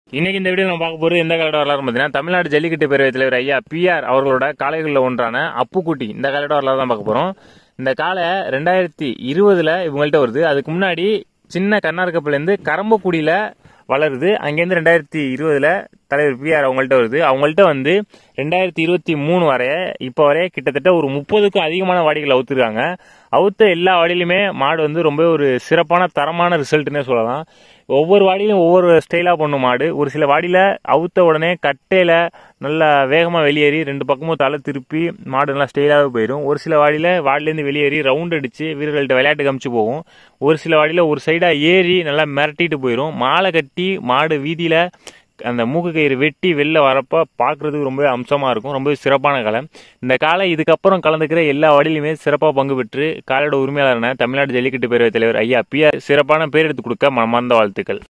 இன்னைக்கு இந்த வீடியோ நம்ம பார்க்க போறது எந்த காலோட வரலாறு பார்த்தீங்கன்னா தமிழ்நாடு ஜல்லிக்கட்டு பேரவைத் தலைவர் ஐயா பிஆர் அவர்களோட காளைகளில் ஒன்றான அப்புக்குட்டி இந்த காலையோட வரலாறு தான் பார்க்க போறோம் இந்த காளை ரெண்டாயிரத்தி இருபதுல இவங்கள்ட்ட வருது அதுக்கு முன்னாடி சின்ன கர்நாடகப்பிலேருந்து கரம்பக்குடியில வளருது அங்கேருந்து ரெண்டாயிரத்தி இருபதுல தலைவர் பிஆர் அவங்கள்ட்ட வருது அவங்கள்ட்ட வந்து ரெண்டாயிரத்தி இருபத்தி மூணு வரைய இப்போ வரைய கிட்டத்தட்ட ஒரு முப்பதுக்கும் அதிகமான வாடிகள் அவுத்துருக்காங்க அவுத்த எல்லா வாடியிலுமே மாடு வந்து ரொம்ப ஒரு சிறப்பான தரமான ரிசல்ட்னே சொல்லலாம் ஒவ்வொரு வாடியிலும் ஒவ்வொரு ஸ்டைலாக பண்ணும் மாடு ஒரு சில வாடியில் அவுத்த உடனே கட்டையில் நல்லா வேகமாக வெளியேறி ரெண்டு பக்கமும் தலை திருப்பி மாடு நல்லா ஸ்டைலாகவே போயிடும் ஒரு சில வாடியில் வாடிலேருந்து வெளியேறி ரவுண்ட் அடித்து வீரர்கள்ட்ட விளையாட்டு காமிச்சு போகும் ஒரு சில வாடியில் ஒரு சைடாக ஏறி நல்லா மிரட்டிட்டு போயிடும் மாலை கட்டி மாடு வீதியில் அந்த மூக்கு கயிறு வெட்டி வெளில வரப்ப பார்க்கறதுக்கு ரொம்பவே அம்சமாக இருக்கும் ரொம்பவே சிறப்பான காலை இந்த காலை இதுக்கப்புறம் கலந்துக்கிற எல்லா வாடியிலுமே சிறப்பாக பங்கு பெற்று காலையோட உரிமையாளரான தமிழ்நாடு ஜல்லிக்கட்டு பேரவைத் தலைவர் ஐயா பிஆர் சிறப்பான பேர் எடுத்து கொடுக்க மனமார்ந்த வாழ்த்துக்கள்